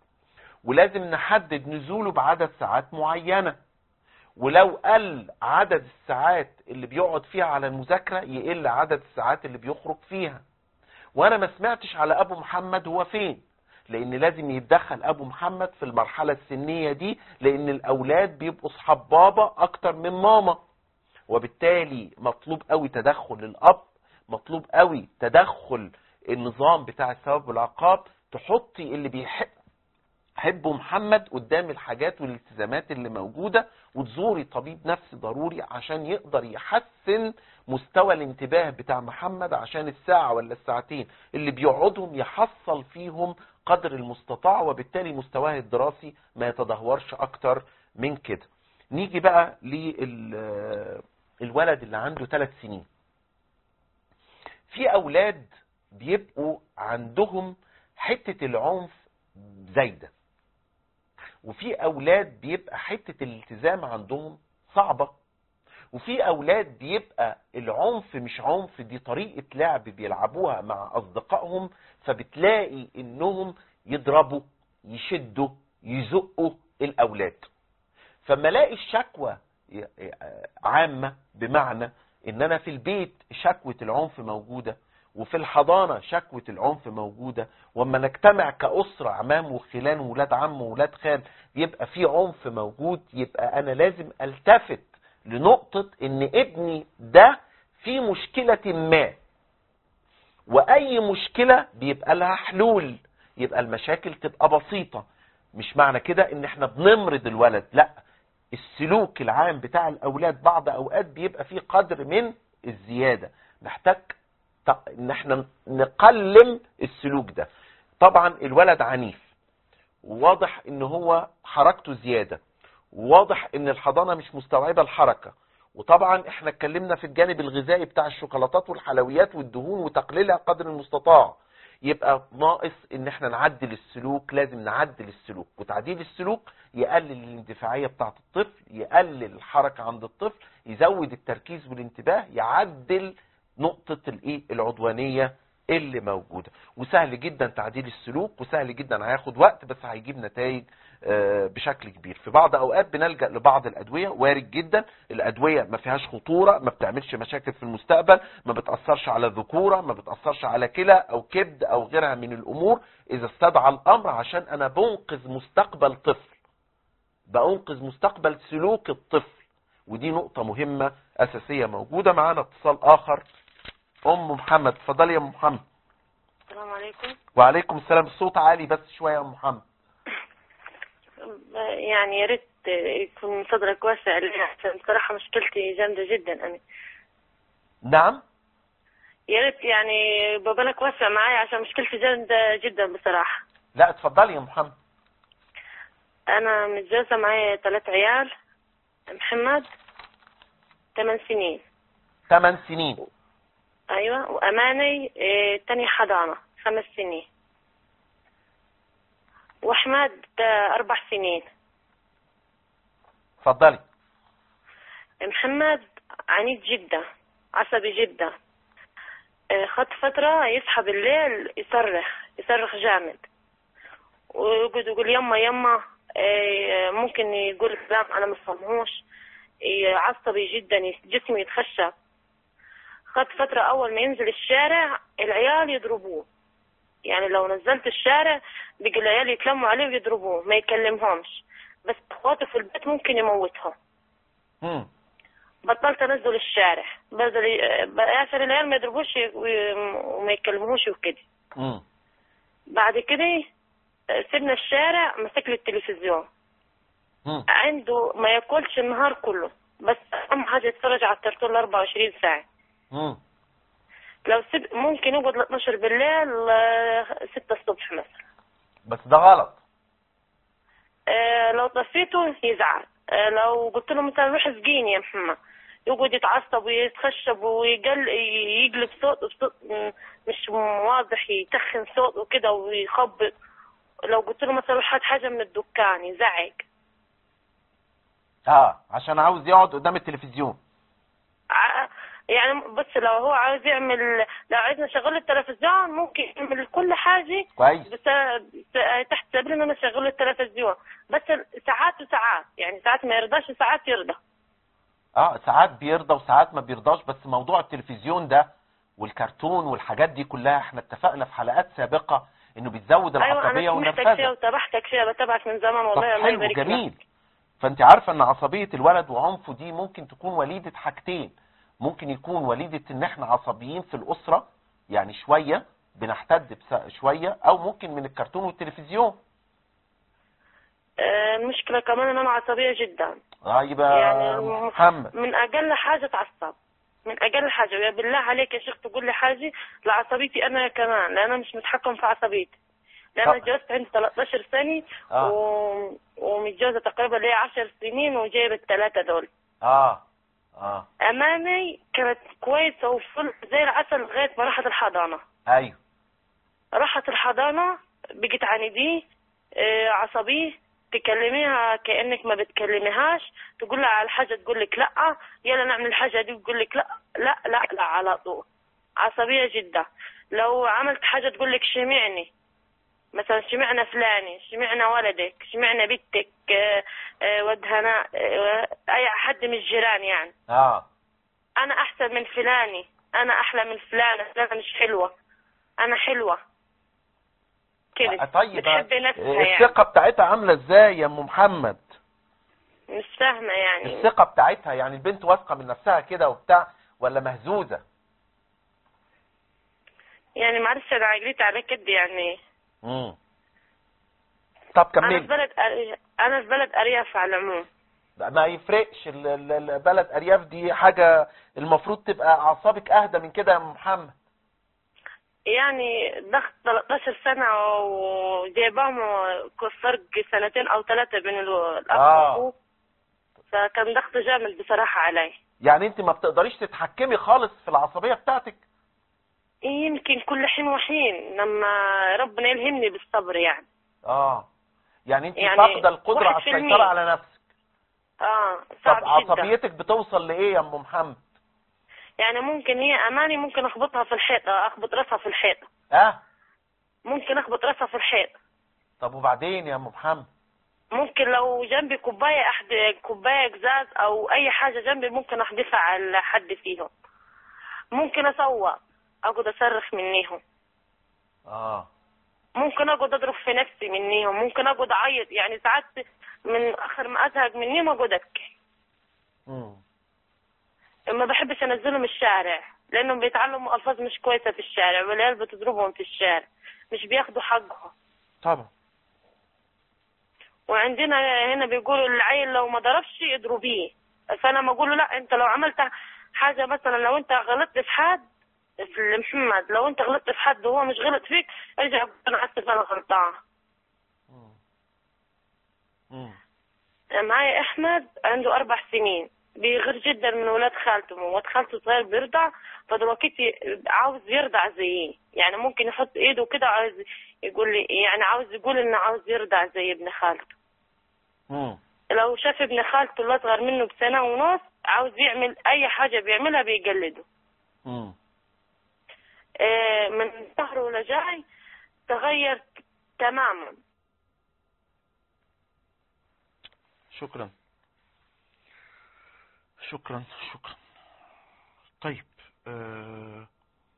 ولازم نحدد نزوله بعدد ساعات معينة ولو قل عدد الساعات اللي بيقعد فيها على المذاكرة يقل عدد الساعات اللي بيخرج فيها وانا ما سمعتش على ابو محمد هو فين لان لازم يتدخل ابو محمد في المرحلة السنية دي لان الاولاد بيبقوا اصحاب بابا اكتر من ماما وبالتالي مطلوب قوي تدخل الاب مطلوب قوي تدخل النظام بتاع الثواب والعقاب تحطي اللي بيحب حبوا محمد قدام الحاجات والالتزامات اللي موجودة وتزوري طبيب نفسي ضروري عشان يقدر يحسن مستوى الانتباه بتاع محمد عشان الساعة ولا الساعتين اللي بيقعدهم يحصل فيهم قدر المستطاع وبالتالي مستواه الدراسي ما يتدهورش اكتر من كده نيجي بقى للولد اللي عنده ثلاث سنين في اولاد بيبقوا عندهم حتة العنف زايدة وفي اولاد بيبقى حتة الالتزام عندهم صعبة وفي اولاد بيبقى العنف مش عنف دي طريقة لعب بيلعبوها مع اصدقائهم فبتلاقي انهم يضربوا يشدوا يزقوا الاولاد فما الاقي الشكوى عامة بمعنى ان انا في البيت شكوة العنف موجودة وفي الحضانة شكوة العنف موجودة واما نجتمع كأسرة عمام وخلان وولاد عم وولاد خال يبقى في عنف موجود يبقى انا لازم التفت لنقطة ان ابني ده في مشكلة ما واي مشكلة بيبقى لها حلول يبقى المشاكل تبقى بسيطة مش معنى كده ان احنا بنمرض الولد لا السلوك العام بتاع الاولاد بعض اوقات بيبقى فيه قدر من الزيادة محتاج ان احنا نقلم السلوك ده طبعا الولد عنيف واضح ان هو حركته زيادة واضح ان الحضانة مش مستوعبة الحركة وطبعا احنا اتكلمنا في الجانب الغذائي بتاع الشوكولاتات والحلويات والدهون وتقليلها قدر المستطاع يبقى ناقص ان احنا نعدل السلوك لازم نعدل السلوك وتعديل السلوك يقلل الاندفاعية بتاعة الطفل يقلل الحركة عند الطفل يزود التركيز والانتباه يعدل نقطة الايه العدوانية اللي موجودة وسهل جدا تعديل السلوك وسهل جدا هياخد وقت بس هيجيب نتائج بشكل كبير في بعض اوقات بنلجأ لبعض الادوية وارد جدا الادوية ما فيهاش خطورة ما بتعملش مشاكل في المستقبل ما بتأثرش على الذكورة ما بتأثرش على كلى او كبد او غيرها من الامور اذا استدعى الامر عشان انا بنقذ مستقبل طفل بأنقذ مستقبل سلوك الطفل ودي نقطة مهمة اساسية موجودة معانا اتصال اخر ام محمد اتفضلي يا ام محمد السلام عليكم وعليكم السلام الصوت عالي بس شوية يا ام محمد يعني يا ريت يكون صدرك واسع لي عشان بصراحة مشكلتي جامدة جدا أنا نعم يا ريت يعني بابالك واسع معايا عشان مشكلتي جامدة جدا بصراحة لا اتفضلي يا محمد أنا متجوزة معايا ثلاث عيال محمد ثمان سنين ثمان سنين أيوة وأماني إيه، تاني حضانة خمس سنين وأحمد آه، أربع سنين اتفضلي محمد عنيد جدا عصبي جدا آه، خد فترة يصحى بالليل يصرخ يصرخ جامد ويقعد يقول يما يما آه، ممكن يقول كلام أنا ما فهمهوش آه، عصبي جدا جسمه يتخشب خد فترة أول ما ينزل الشارع العيال يضربوه يعني لو نزلت الشارع بيجي العيال يتلموا عليه ويضربوه ما يكلمهمش بس اخواته في البيت ممكن يموتهم مم. بطلت انزل الشارع بدل عشان العيال ما يضربوش وي- وما يكلموش وكده مم. بعد كده سيبنا الشارع مسك لي التلفزيون مم. عنده ما ياكلش النهار كله بس اهم حاجه يتفرج على الكرتون ال 24 ساعه مم. لو سيب ممكن يقعد ل 12 بالليل ل 6 الصبح مثلا بس ده غلط آه، لو طفيته يزعل آه، لو قلت له مثلا روح اسقيني يا محمد يقعد يتعصب ويتخشب ويقل يقلب صوت بصوت م- مش واضح يتخن صوت وكده ويخبط لو قلت له مثلا روح هات حاجة من الدكان يزعق اه عشان عاوز يقعد قدام التلفزيون ع- يعني بص لو هو عاوز يعمل لو عايزنا نشغل التلفزيون ممكن يعمل كل حاجة كويس بس س- تحت سبيل ان انا اشغل التلفزيون بس ساعات وساعات يعني ساعات ما يرضاش وساعات يرضى اه ساعات بيرضى وساعات ما بيرضاش بس موضوع التلفزيون ده والكرتون والحاجات دي كلها احنا اتفقنا في حلقات سابقة انه بتزود ايوه العصبية انا سمعتك فيها والنرفزة وتابعتك فيها بتابعك من زمان طب والله الله حلو يبارك لك جميل فانت عارفة ان عصبية الولد وعنفه دي ممكن تكون وليدة حاجتين ممكن يكون وليدة ان احنا عصبيين في الاسرة يعني شوية بنحتد بس- شوية او ممكن من الكرتون والتلفزيون آه، المشكله كمان ان انا عصبيه جدا اه يبقى يعني محمد من اقل حاجه اتعصب من اقل حاجه ويا بالله عليك يا شيخ تقول لي حاجه لعصبيتي انا كمان لان انا مش متحكم في عصبيتي لان انا طب. اتجوزت عندي 13 سنه آه. و... ومتجوزه تقريبا لي 10 سنين وجايبه الثلاثه دول اه اه اماني كانت كويسه وفل زي العسل لغايه ما راحت الحضانه ايوه راحت الحضانة بقت عنيديه آه، عصبيه تكلميها كأنك ما بتكلميهاش تقول لها على حاجة تقول لك لا يلا نعمل الحاجة دي تقول لك لا لا لا لا على طول عصبية جدا لو عملت حاجة تقول لك شمعني مثلا شمعنا فلاني شمعنا ولدك شمعنا بنتك آه، آه، ود هناء آه، اي حد من الجيران يعني اه انا احسن من فلاني انا احلى من فلانة فلانة مش حلوة انا حلوة كده طيب بتحب نفسها يعني الثقة بتاعتها عاملة ازاي يا ام محمد مش فاهمة يعني الثقة بتاعتها يعني البنت واثقة من نفسها كده وبتاع ولا مهزوزة يعني معلش انا عجلت على كده يعني امم طب انا في كملي بلد أري... انا في بلد ارياف على العموم ما يفرقش ال- ال- البلد ارياف دي حاجة المفروض تبقى اعصابك اهدى من كده يا ام محمد يعني ضغط 13 سنة وجايباهم فرق سنتين أو ثلاثة بين ال- الأخ آه. وأخوه فكان ضغط جامد بصراحة علي يعني انت ما بتقدريش تتحكمي خالص في العصبية بتاعتك يمكن كل حين وحين لما ربنا يلهمني بالصبر يعني اه يعني انت يعني فاقدة القدرة على واحد في السيطرة المية. على نفسك اه طب صعب جدا عصبيتك بتوصل لايه يا ام محمد يعني ممكن هي أماني ممكن أخبطها في الحيطة أخبط راسها في الحيطة اه ممكن أخبط راسها في الحيطة طب وبعدين يا ام محمد ممكن لو جنبي كوباية أحد كوباية قزاز أو أي حاجة جنبي ممكن أحدفها على حد فيهم ممكن أسوق أقعد أصرخ منيهم اه ممكن أقعد أضرب في نفسي منيهم ممكن أقعد أعيط يعني ساعات من آخر ما أزهق منيهم أقعد أبكي امم ما بحبش أنزلهم الشارع لأنهم بيتعلموا ألفاظ مش كويسة في الشارع والعيال بتضربهم في الشارع مش بياخدوا حقهم طبعا وعندنا هنا بيقولوا العيل لو ما ضربش اضربيه فانا ما اقول له لا انت لو عملت حاجه مثلا لو انت غلطت في حد في محمد لو انت غلطت في حد وهو مش غلط فيك ارجع قول انا اسف انا غلطان امم معايا احمد عنده اربع سنين بيغير جدا من ولاد خالته ولاد خالته صغير بيرضع فدلوقتي عاوز يرضع زيه يعني ممكن يحط ايده كده عاوز يقول لي يعني عاوز يقول انه عاوز يرضع زي ابن خالته امم لو شاف ابن خالته اللي اصغر منه بسنه ونص عاوز يعمل اي حاجه بيعملها بيقلده امم آه، من شهر ولا جاي تغير تماما شكرا شكرا شكرا طيب آه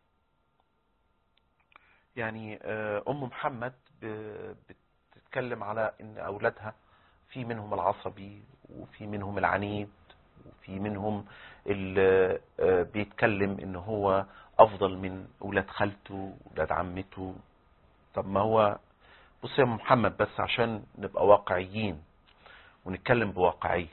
يعني آه ام محمد ب- بتتكلم على ان اولادها في منهم العصبي وفي منهم العنيد وفي منهم اللي آه بيتكلم ان هو افضل من اولاد خالته اولاد عمته طب ما هو بص يا أم محمد بس عشان نبقى واقعيين ونتكلم بواقعية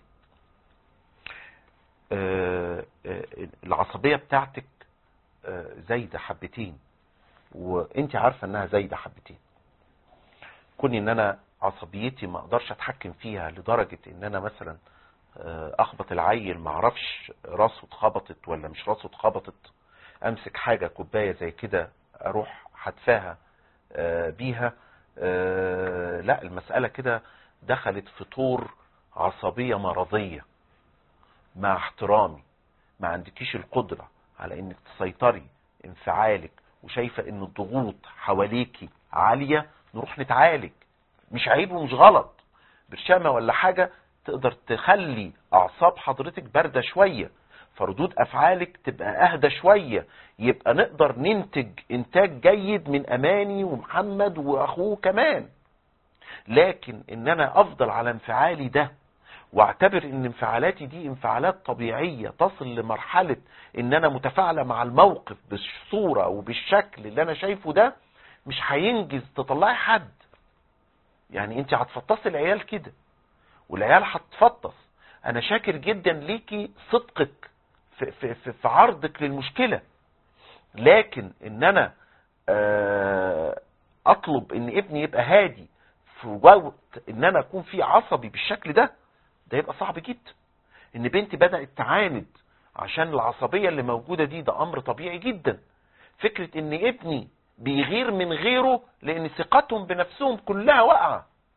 آه، آه، العصبية بتاعتك آه، زايدة حبتين وانت عارفة انها زايدة حبتين كوني ان انا عصبيتي ما اقدرش اتحكم فيها لدرجة ان انا مثلا آه، اخبط العيل ما اعرفش راسه اتخبطت ولا مش راسه اتخبطت امسك حاجة كوباية زي كده اروح حدفاها آه، بيها آه، لا المسألة كده دخلت في طور عصبية مرضية مع احترامي ما عندكيش القدرة على انك تسيطري انفعالك وشايفة ان الضغوط حواليكي عالية نروح نتعالج مش عيب ومش غلط برشامة ولا حاجة تقدر تخلي اعصاب حضرتك باردة شوية فردود افعالك تبقى اهدى شوية يبقى نقدر ننتج انتاج جيد من اماني ومحمد واخوه كمان لكن ان انا افضل على انفعالي ده واعتبر ان انفعالاتي دي انفعالات طبيعية تصل لمرحلة ان انا متفاعلة مع الموقف بالصورة وبالشكل اللي انا شايفه ده مش هينجز تطلعي حد يعني انت هتفطسي العيال كده والعيال هتفطس انا شاكر جدا ليكي صدقك في, في, في, في عرضك للمشكلة لكن ان انا آه، اطلب ان ابني يبقى هادي في وقت ان انا اكون في عصبي بالشكل ده ده يبقى صعب جدا ان بنتي بدأت تعاند عشان العصبية اللي موجودة دي ده امر طبيعي جدا فكرة ان ابني بيغير من غيره لان ثقتهم بنفسهم كلها واقعة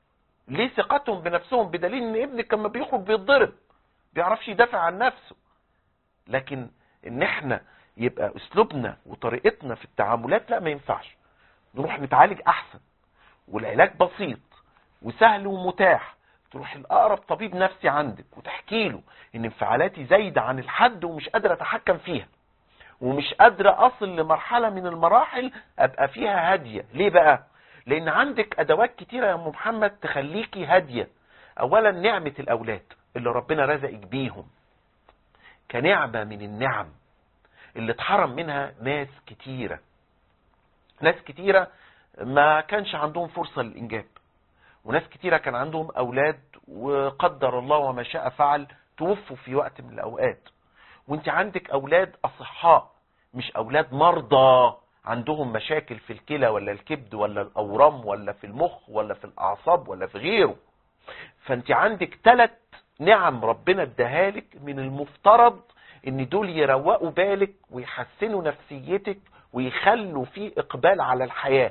ليه ثقتهم بنفسهم بدليل ان ابنك لما بيخرج بيتضرب بيعرفش يدافع عن نفسه لكن ان احنا يبقى اسلوبنا وطريقتنا في التعاملات لا ما ينفعش نروح نتعالج احسن والعلاج بسيط وسهل ومتاح تروح الاقرب طبيب نفسي عندك وتحكي له ان انفعالاتي زايده عن الحد ومش قادر اتحكم فيها ومش قادر اصل لمرحله من المراحل ابقى فيها هاديه ليه بقى لان عندك ادوات كتيره يا ام محمد تخليكي هاديه اولا نعمه الاولاد اللي ربنا رزقك بيهم كنعمه من النعم اللي اتحرم منها ناس كتيره ناس كتيره ما كانش عندهم فرصه للانجاب وناس كتيره كان عندهم اولاد وقدر الله وما شاء فعل توفوا في وقت من الاوقات وانت عندك اولاد اصحاء مش اولاد مرضى عندهم مشاكل في الكلى ولا الكبد ولا الاورام ولا في المخ ولا في الاعصاب ولا في غيره فانت عندك ثلاث نعم ربنا اداهالك من المفترض ان دول يروقوا بالك ويحسنوا نفسيتك ويخلوا في اقبال على الحياة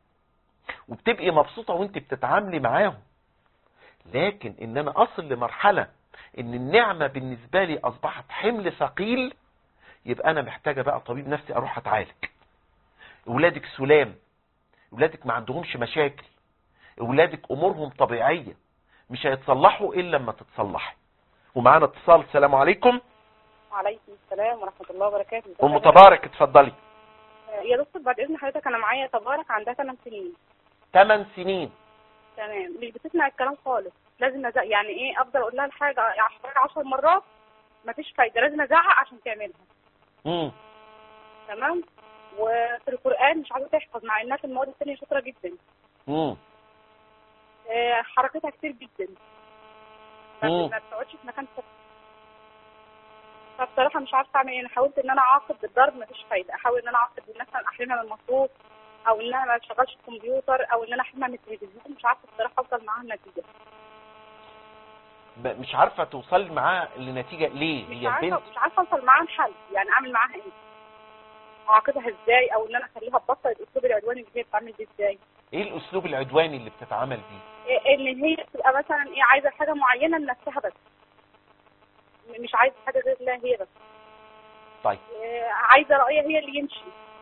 وبتبقي مبسوطة وانت بتتعاملي معاهم لكن ان انا اصل لمرحلة ان النعمة بالنسبة لي اصبحت حمل ثقيل يبقى انا محتاجة بقى طبيب نفسي اروح اتعالج اولادك سلام اولادك ما عندهمش مشاكل اولادك امورهم طبيعية مش هيتصلحوا الا لما تتصلحي ومعانا اتصال السلام عليكم وعليكم السلام ورحمة الله وبركاته ام تبارك اتفضلي يا دكتور بعد إذن حضرتك أنا معايا تبارك عندها 8 سنين 8 سنين تمام مش بتسمع الكلام خالص لازم أزق يعني إيه أفضل أقول لها الحاجة أحرجها 10 مرات مفيش فايدة لازم أزعق عشان تعملها امم تمام وفي القرآن مش عايزة تحفظ مع إنها في المواد التانية شاطرة جدا امم آه، حركتها كتير جدا مم. ما بتقعدش في مكان ثابت فبصراحة مش عارفة أعمل إيه أنا حاولت إن أنا أعاقب بالضرب مفيش فايدة أحاول إن أنا أعاقب مثلا أحرمها من المصروف أو إن أنا ما تشغلش الكمبيوتر أو إن أنا أحرمها من التلفزيون مش عارفة بصراحة أوصل معاها النتيجة ب- مش عارفة توصلي معاها لنتيجة ليه مش هي عارفة البنت مش عارفة أوصل معاها الحل يعني أعمل معاها إيه أعاقبها إزاي أو إن أنا أخليها تبطل الأسلوب العدواني اللي هي بتعمل بيه إزاي ايه الاسلوب العدواني اللي بتتعامل بيه إيه- ان هي تبقى مثلا ايه عايزه حاجه معينه لنفسها بس م- مش عايزه حاجه غير لها هي بس طيب إيه، عايزه رايها هي اللي يمشي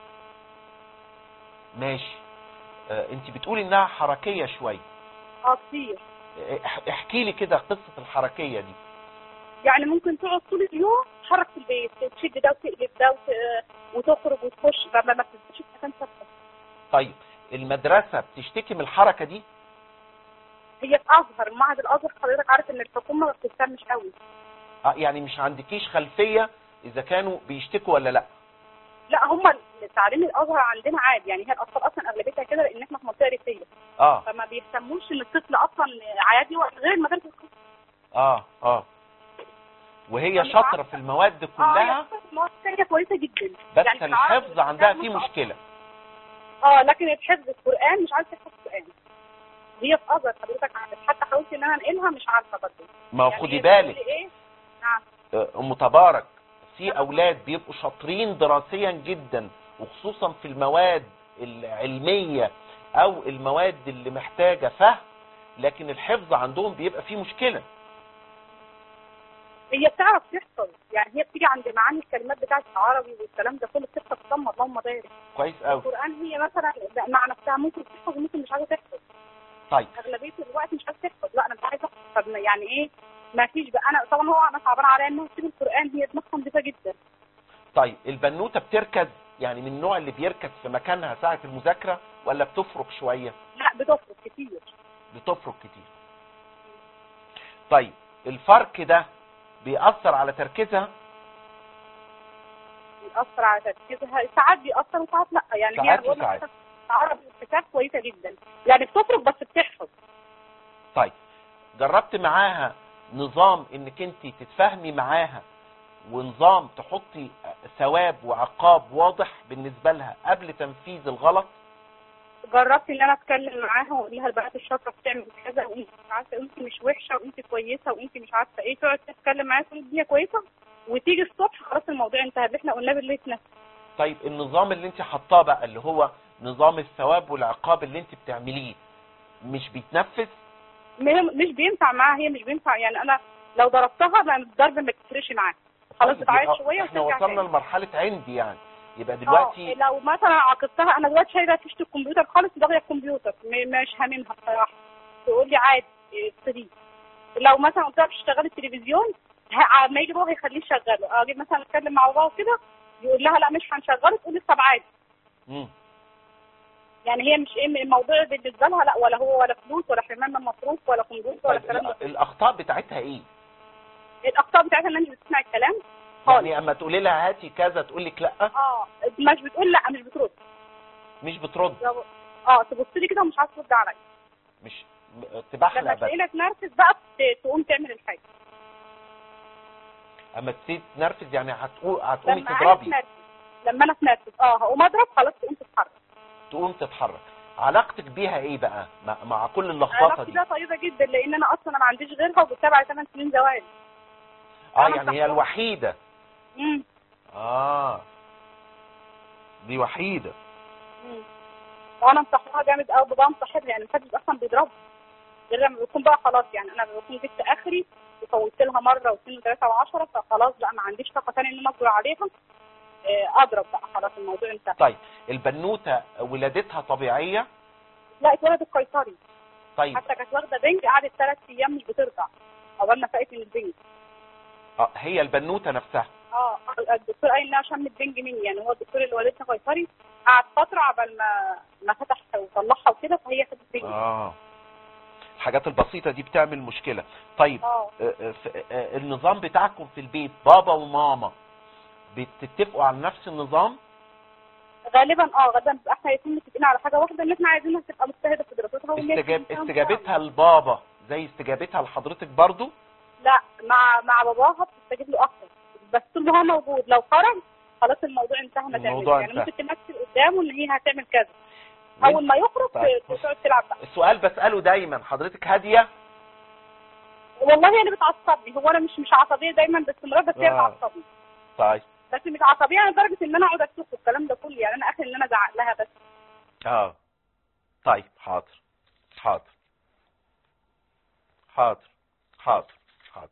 ماشي آه انت بتقولي انها حركية شوية اه كتير اح- احكي لي كده قصة الحركية دي يعني ممكن تقعد طول اليوم تحرك في البيت تشد ده وتقلب ده وت- وتخرج وتخش فما ما بتثبتش في مكان ثابته طيب المدرسة بتشتكي من الحركة دي هي في ازهر معهد الازهر حضرتك عارف ان الحكومه ما بتهتمش قوي آه يعني مش عندكيش خلفية اذا كانوا بيشتكوا ولا لا لا هم تعليم الازهر عندنا عادي يعني هي الاطفال اصلا اغلبيتها كده لان احنا في منطقه ريفيه اه فما بيهتموش ان الطفل اصلا عادي غير مدارس الخاصة. اه اه وهي أنا شاطرة عارفة. في المواد اه كلها هي المواد الثانيه كويسه جدا بس يعني في الحفظ العربي عندها والقرآن فيه مش مشكلة اه لكن الحفظ القران مش عارفه تحفظ القران هي في ازهر حضرتك عارف حتى حاولت ان انا انقلها مش عارفه برضه ما هو يعني خدي هي بتقول بالك لي ايه نعم آه، ام تبارك في اولاد بيبقوا شاطرين دراسيا جدا وخصوصا في المواد العلمية او المواد اللي محتاجة فهم لكن الحفظ عندهم بيبقى فيه مشكلة هي بتعرف تحفظ يعني هي بتيجي عند معاني الكلمات بتاعت العربي والكلام ده كله بتحفظ تصم اللهم بارك كويس قوي القران هي مثلا مع نفسها ممكن تحفظ وممكن مش عايزه تحفظ طيب اغلبيه الوقت مش عايزه تحفظ لا انا مش عايزه احفظ طب ما يعني ايه ما فيش بقى انا طبعا هو انا صعبان عليا انها تسيب القران هي دماغها نضيفه جدا طيب البنوتة بتركز يعني من النوع اللي بيركز في مكانها ساعة المذاكرة ولا بتفرق شوية لا بتفرق كتير بتفرق كتير طيب الفرق ده بيأثر على تركيزها بيأثر على تركيزها ساعات بيأثر وساعات لا يعني ساعات هي بقول لك وساعات. مثلاً عربي والكتاب كويسه جدا يعني بتفرق بس بتحفظ طيب جربت معاها نظام انك انت تتفاهمي معاها ونظام تحطي ثواب وعقاب واضح بالنسبة لها قبل تنفيذ الغلط جربت ان انا اتكلم معاها واقول لها البنات الشاطره بتعمل كذا وانت مش عارفه انت مش وحشه وانت كويسه وانت مش عارفه ايه تقعد تتكلم معاها تقول الدنيا كويسه وتيجي الصبح خلاص الموضوع انتهى اللي احنا قلناه بالليل نفسه طيب النظام اللي انت حطاه بقى اللي هو نظام الثواب والعقاب اللي انت بتعمليه مش بيتنفذ م- مش بينفع معاها هي مش بينفع يعني انا لو ضربتها لا الضرب ما تفرقش معاها خلاص طيب، بتعيط يبقى شويه احنا وترجع وصلنا تاني. لمرحله عندي يعني يبقى اه دلوقتي لو مثلا عاقبتها انا دلوقتي شايله فيشه الكمبيوتر خالص لاغيه الكمبيوتر م- مش هاممها بصراحه تقول لي عادي ابتدي لو مثلا قلت لها تشتغلي التلفزيون ه- ما يجي بابا هيخليه يشغله اجي مثلا اتكلم مع بابا كده يقول لها لا مش هنشغله تقول لي طب عادي مم. يعني هي مش ايه الموضوع بالنسبه لها لا ولا هو ولا فلوس ولا حرمان من مصروف ولا كمبيوتر ولا طيب الكلام ده الأ- الاخطاء بتاعتها ايه الاخطاء بتاعتها ان انت بتسمعي الكلام خالص يعني اما تقولي لها هاتي كذا تقول لك لا اه مش بتقول لا مش بترد مش بترد لو- اه تبص لي كده ومش عايزه ترد عليا مش م- لما تبحلق بس تلاقينا تنرفز بقى ت- تقوم تعمل الحاجه اما تبتدي تنرفز يعني هتقول هتقومي لما انا تضربي اتنرفز لما انا اتنرفز اه هقوم اضرب خلاص تقوم تتحرك تقوم تتحرك علاقتك بيها ايه بقى مع, مع كل اللخبطه علاقتي دي بيها طيبه جدا لان انا اصلا ما عنديش غيرها وبتابع 8 سنين زواج اه أنا يعني هي مصاحباها. الوحيده امم اه دي وحيده امم وانا مصاحبها جامد قوي بابا مصاحبني يعني محدش اصلا بيضربني غير لما بيكون بقى خلاص يعني انا بكون جبت اخري وفوتت لها مره واثنين وثلاثه وعشره فخلاص بقى ما عنديش طاقه ثانيه ان انا اصبر عليها آه، اضرب بقى خلاص الموضوع انتهى طيب البنوته ولادتها طبيعيه لا اتولدت قيصري طيب حتى كانت واخده بنج قعدت ثلاث ايام مش بترضع عقبال ما فقت من البنج آه هي البنوته نفسها اه الدكتور قال انها شمت بنج مني يعني هو الدكتور اللي ولدتها قيصري قعد فتره عبال ما ما فتح وطلعها وكده فهي خدت بنج اه الحاجات البسيطه دي بتعمل مشكله طيب اه آه، آه، ف- آه، النظام بتاعكم في البيت بابا وماما بتتفقوا على نفس النظام غالبا اه غالبا بيبقى احنا الاثنين متفقين على حاجه واحده ان احنا عايزينها تبقى مجتهده في دراستها وإن هي استجاب تكون استجابتها لبابا زي استجابتها لحضرتك برضو لا مع مع باباها بتستجيب له اكتر بس طول ما هو موجود لو خرج خلاص الموضوع انتهى ما تعملش الموضوع يعني انتهى. ممكن تمثل قدامه ان هي هتعمل كذا وإنت- اول ما يخرج طيب. ت- تقعد تلعب بقى السؤال بسأله دايما حضرتك هادية والله هي اللي بتعصبني هو انا مش مش عصبيه دايما باستمرار بس هي آه. بتعصبني طيب بس مش عصبيه لدرجه ان انا اقعد اسكت والكلام ده كله يعني انا اخر ان انا ازعق لها بس اه طيب حاضر حاضر حاضر حاضر حاضر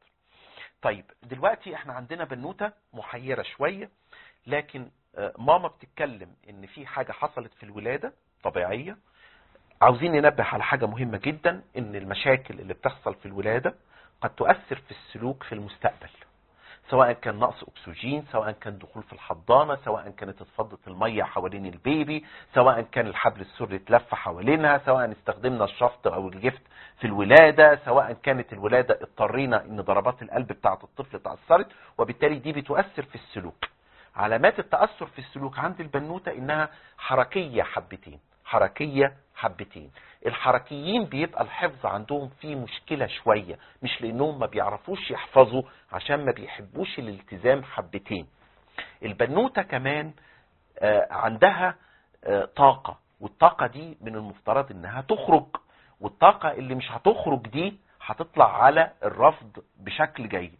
طيب دلوقتي احنا عندنا بنوتة محيرة شوية لكن آه، ماما بتتكلم ان في حاجة حصلت في الولادة طبيعية عاوزين ننبه على حاجة مهمة جدا ان المشاكل اللي بتحصل في الولادة قد تؤثر في السلوك في المستقبل سواء كان نقص اكسجين سواء كان دخول في الحضانه سواء كانت اتفضت الميه حوالين البيبي سواء كان الحبل السري اتلف حوالينها سواء استخدمنا الشفط او الجفت في الولاده سواء كانت الولاده اضطرينا ان ضربات القلب بتاعه الطفل اتاثرت وبالتالي دي بتؤثر في السلوك علامات التاثر في السلوك عند البنوته انها حركيه حبتين حركيه حبتين الحركيين بيبقى الحفظ عندهم فيه مشكلة شوية مش لانهم ما بيعرفوش يحفظوا عشان ما بيحبوش الالتزام حبتين البنوتة كمان آه، عندها آه، طاقة والطاقة دي من المفترض انها تخرج والطاقة اللي مش هتخرج دي هتطلع على الرفض بشكل جيد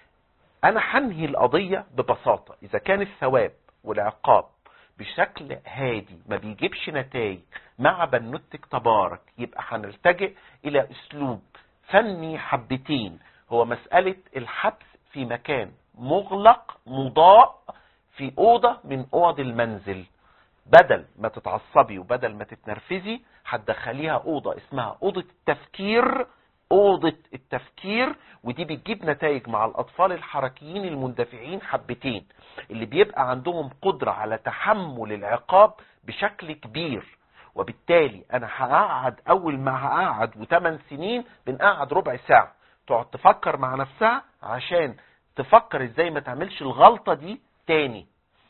انا هنهي القضية ببساطة اذا كان الثواب والعقاب بشكل هادي ما بيجيبش نتائج مع بنوتك تبارك يبقى هنلتجئ الى اسلوب فني حبتين هو مسألة الحبس في مكان مغلق مضاء في أوضة من أوض المنزل بدل ما تتعصبي وبدل ما تتنرفزي هتدخليها أوضة اسمها أوضة التفكير أوضة التفكير ودي بتجيب نتائج مع الأطفال الحركيين المندفعين حبتين اللي بيبقى عندهم قدرة على تحمل العقاب بشكل كبير وبالتالي أنا هقعد أول ما هقعد وثمان سنين بنقعد ربع ساعة تقعد تفكر مع نفسها عشان تفكر ازاي ما تعملش الغلطة دي تاني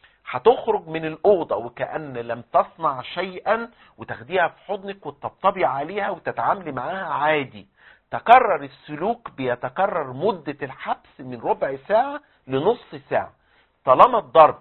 هتخرج من الأوضة وكأن لم تصنع شيئا وتاخديها في حضنك وتطبطبي عليها وتتعاملي معاها عادي تكرر السلوك بيتكرر مدة الحبس من ربع ساعة لنص ساعة طالما الضرب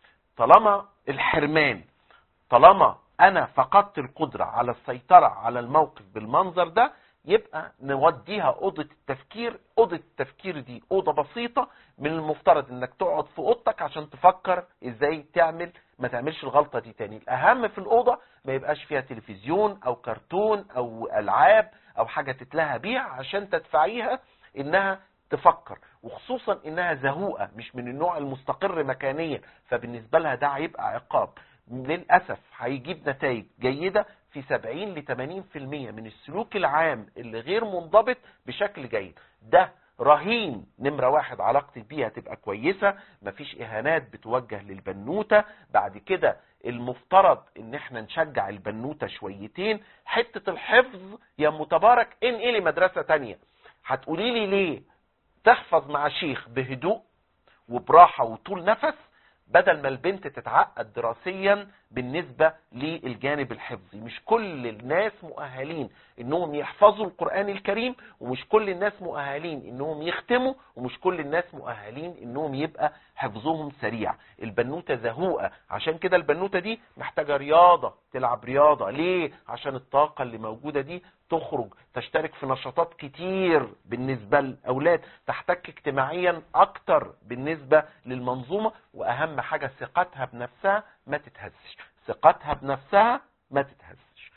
طالما الحرمان طالما انا فقدت القدرة على السيطرة على الموقف بالمنظر ده يبقى نوديها اوضه التفكير اوضه التفكير دي اوضه بسيطه من المفترض انك تقعد في اوضتك عشان تفكر ازاي تعمل ما تعملش الغلطه دي تاني الاهم في الاوضه ما يبقاش فيها تلفزيون او كرتون او العاب او حاجه تتلهى بيها عشان تدفعيها انها تفكر وخصوصا انها زهوقه مش من النوع المستقر مكانيا فبالنسبه لها ده هيبقى عقاب للاسف هيجيب نتائج جيده في 70 ل 80% من السلوك العام اللي غير منضبط بشكل جيد ده رهين نمرة واحد علاقتك بيها تبقى كويسة مفيش اهانات بتوجه للبنوتة بعد كده المفترض ان احنا نشجع البنوتة شويتين حتة الحفظ يا متبارك انقلي مدرسة تانية هتقولي لي ليه تحفظ مع شيخ بهدوء وبراحة وطول نفس بدل ما البنت تتعقد دراسيا بالنسبة للجانب الحفظي مش كل الناس مؤهلين انهم يحفظوا القرآن الكريم ومش كل الناس مؤهلين انهم يختموا ومش كل الناس مؤهلين انهم يبقى حفظهم سريع البنوتة زهوقة عشان كده البنوتة دي محتاجة رياضة تلعب رياضة ليه عشان الطاقة اللي موجودة دي تخرج تشترك في نشاطات كتير بالنسبة للأولاد تحتك اجتماعيا أكتر بالنسبة للمنظومة وأهم حاجة ثقتها بنفسها ما تتهزش ثقتها بنفسها ما تتهزش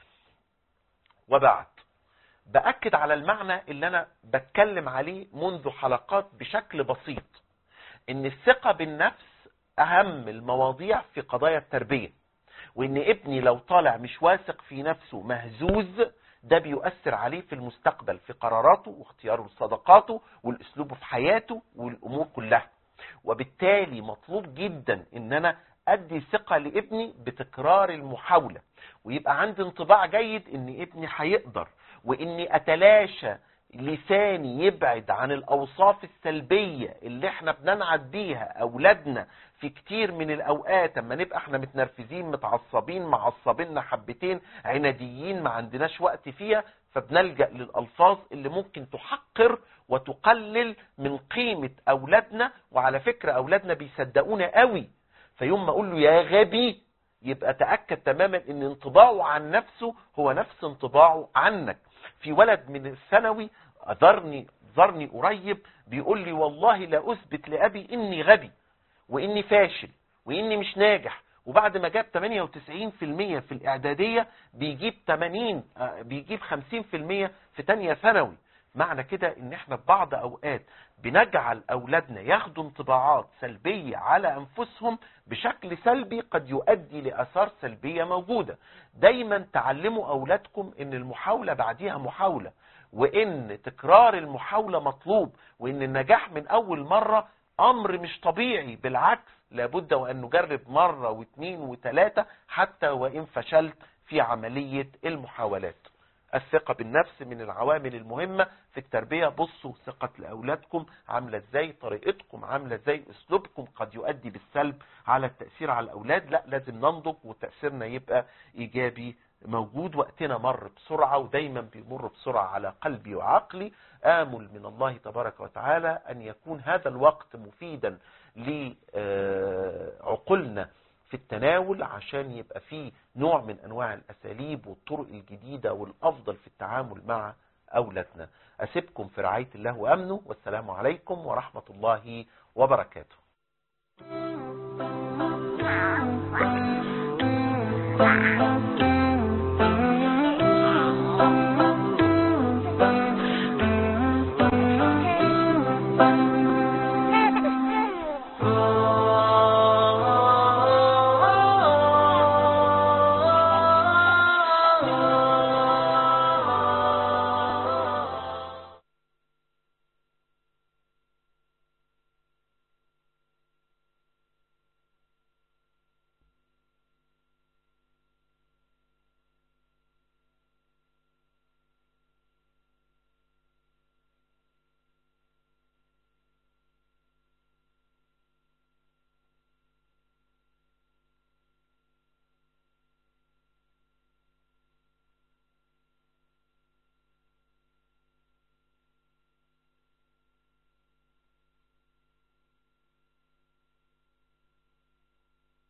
وبعد بأكد على المعنى اللي أنا بتكلم عليه منذ حلقات بشكل بسيط إن الثقة بالنفس أهم المواضيع في قضايا التربية وإن ابني لو طالع مش واثق في نفسه مهزوز ده بيؤثر عليه في المستقبل في قراراته واختياره لصداقاته والاسلوب في حياته والامور كلها وبالتالي مطلوب جدا ان انا ادي ثقة لابني بتكرار المحاولة ويبقى عندي انطباع جيد ان ابني هيقدر واني اتلاشى لساني يبعد عن الاوصاف السلبية اللي احنا بننعد بيها اولادنا في كتير من الاوقات اما نبقى احنا متنرفزين متعصبين معصبيننا حبتين عناديين ما عندناش وقت فيها فبنلجأ للألفاظ اللي ممكن تحقر وتقلل من قيمة أولادنا وعلى فكرة أولادنا بيصدقونا قوي فيوم ما أقول له يا غبي يبقى تأكد تماما ان انطباعه عن نفسه هو نفس انطباعه عنك في ولد من الثانوي ذرني ذرني قريب بيقول لي والله لا أثبت لأبي إني غبي وإني فاشل وإني مش ناجح وبعد ما جاب 98% في الإعدادية بيجيب 80 بيجيب 50% في تانية ثانوي معنى كده ان احنا في بعض اوقات بنجعل اولادنا ياخدوا انطباعات سلبية على انفسهم بشكل سلبي قد يؤدي لاثار سلبية موجودة دايما تعلموا اولادكم ان المحاولة بعديها محاولة وان تكرار المحاولة مطلوب وان النجاح من اول مرة امر مش طبيعي بالعكس لابد وان نجرب مرة واثنين وثلاثة حتى وان فشلت في عملية المحاولات الثقة بالنفس من العوامل المهمة في التربية بصوا ثقة لأولادكم عاملة ازاي طريقتكم عاملة ازاي اسلوبكم قد يؤدي بالسلب على التأثير على الأولاد لا لازم ننضج وتأثيرنا يبقى إيجابي موجود وقتنا مر بسرعة ودايما بيمر بسرعة على قلبي وعقلي آمل من الله تبارك وتعالى أن يكون هذا الوقت مفيدا لعقولنا في التناول عشان يبقى فيه نوع من أنواع الأساليب والطرق الجديدة والأفضل في التعامل مع أولادنا أسيبكم في رعاية الله وأمنه والسلام عليكم ورحمة الله وبركاته Wow.